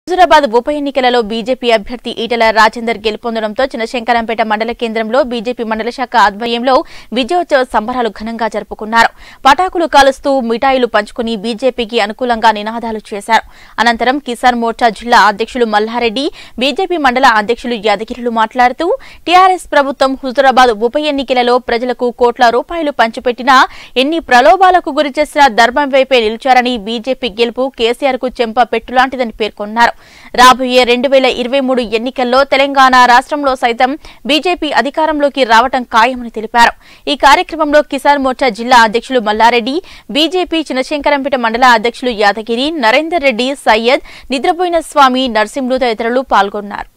హుజురాబాద్ ఉప ఎన్నికలలో బీజేపీ అభ్యర్థి ఈటెల రాజేందర్ గెలుపొందడంతో చిన్నశంకరంపేట మండల కేంద్రంలో బీజేపీ మండల శాఖ ఆధ్వర్యంలో విజయోత్సవ సంబరాలు ఘనంగా జరుపుకున్నారు పటాకులు కాలుస్తూ మిఠాయిలు పంచుకుని బీజేపీకి అనుకూలంగా నినాదాలు చేశారు అనంతరం కిసాన్ మోర్చా జిల్లా అధ్యక్షులు మల్లారెడ్డి బీజేపీ మండల అధ్యక్షులు యాదగిరిలు మాట్లాడుతూ టీఆర్ఎస్ ప్రభుత్వం హుజురాబాద్ ఉప ఎన్నికలలో ప్రజలకు కోట్ల రూపాయలు పంచిపెట్టినా ఎన్ని ప్రలోభాలకు గురి చేసినా ధర్మం వైపే నిలిచారని బీజేపీ గెలుపు కేసీఆర్ కు చెంప పెట్టులాంటిదని పేర్కొన్నారు రాబోయే రెండు వేల ఇరవై మూడు ఎన్నికల్లో తెలంగాణ రాష్ట్రంలో సైతం బీజేపీ అధికారంలోకి రావటం ఖాయమని తెలిపారు ఈ కార్యక్రమంలో కిసాన్ మోర్చా జిల్లా అధ్యక్షులు మల్లారెడ్డి బీజేపీ చినశంకరంపేట మండల అధ్యక్షులు యాదగిరి నరేందర్ రెడ్డి సయ్యద్ నిద్రపోయిన స్వామి నర్సింహులు తదితరులు పాల్గొన్నారు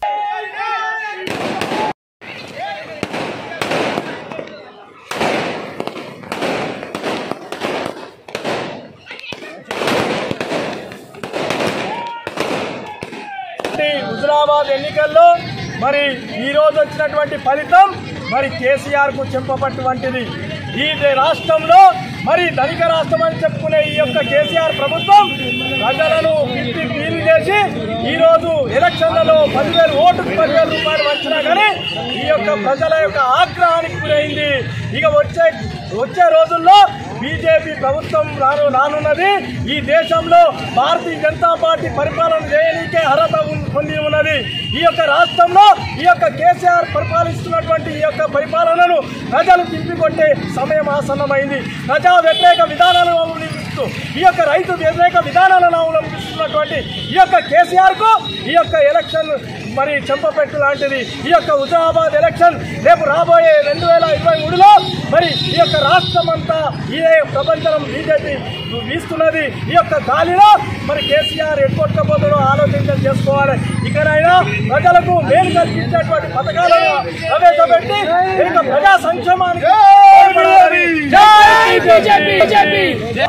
ఈ హుజురాబాద్ ఎన్నికల్లో మరి ఈ రోజు వచ్చినటువంటి ఫలితం మరి కేసీఆర్ కు చెంపపట్టు వంటిది ఈ రాష్ట్రంలో మరి ధనిక రాష్ట్రం అని చెప్పుకునే ఈ యొక్క కేసీఆర్ ప్రభుత్వం ప్రజలను పిలిపి పీలు చేసి ఈ రోజు ఎలక్షన్లలో పదివేలు ఓటుకు పదివేల రూపాయలు వచ్చినా కానీ ఈ యొక్క ప్రజల యొక్క ఆగ్రహానికి గురైంది ఇక వచ్చే వచ్చే రోజుల్లో బీజేపీ ప్రభుత్వం రాను రానున్నది ఈ దేశంలో భారతీయ జనతా పార్టీ పరిపాలన చేయడానికే అర్హత ఉన్- పొంది ఉన్నది ఈ యొక్క రాష్ట్రంలో ఈ యొక్క కేసీఆర్ పరిపాలిస్తున్నటువంటి ఈ యొక్క పరిపాలనను ప్రజలు తిప్పికొట్టే సమయం ఆసన్నమైంది ప్రజా వ్యతిరేక విధానాలను అవలంబిస్తూ ఈ యొక్క రైతు వ్యతిరేక విధానాలను అవలంబిస్తున్నటువంటి ఈ యొక్క కేసీఆర్ కు ఈ యొక్క ఎలక్షన్ మరి చెంపపెట్టు లాంటిది ఈ యొక్క హుజరాబాద్ ఎలక్షన్ రేపు రాబోయే రెండు వేల ఇరవై మూడులో మరి ఈ యొక్క రాష్ట్రం అంతా ఇదే ప్రపంచం బీజేపీ వీస్తున్నది ఈ యొక్క గాలిలో మరి కేసీఆర్ ఎట్టుకొట్టబోతుందో ఆలోచన చేసుకోవాలి ఇకనైనా ప్రజలకు మేలు కల్పించేటువంటి పథకాలను ప్రవేశపెట్టి ఈ యొక్క ప్రజా సంక్షేమానికి పాల్పడాలి. జై బీజేపీ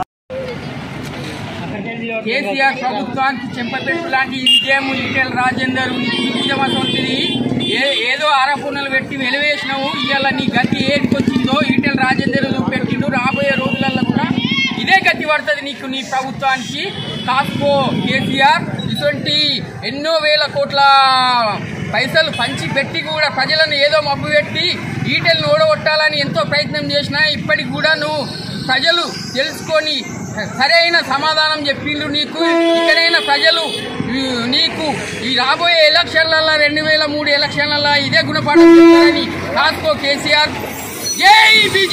కేసీఆర్ ప్రభుత్వానికి చెంపపెట్టు లాంటి ఈ విజయం ఈటెల రాజేందర్ వంటిది ఏ ఏదో ఆరపూర్ణలు పెట్టి వెలివేసినావు ఇవాళ నీ గతి ఏడికొచ్చిందో ఈటెల రాజేందర్ పెట్టిండు రాబోయే రోజులలో కూడా ఇదే గతి పడుతుంది నీకు నీ ప్రభుత్వానికి కాస్కో కేసీఆర్ ఇటువంటి ఎన్నో వేల కోట్ల పైసలు పంచి పెట్టి కూడా ప్రజలను ఏదో మబ్బు పెట్టి ఈటెలను ఓడగొట్టాలని ఎంతో ప్రయత్నం చేసినా ఇప్పటికి కూడా నువ్వు ప్రజలు తెలుసుకొని సరైన సమాధానం చెప్పిండ్రు నీకు ఇక్కడైనా ప్రజలు ఈ, నీకు ఈ రాబోయే ఎలక్షన్లలో రెండు వేల మూడు ఎలక్షన్లలో ఇదే గుణపాఠం చెప్తారని కాసుకో కేసీఆర్ జై బీజేపీ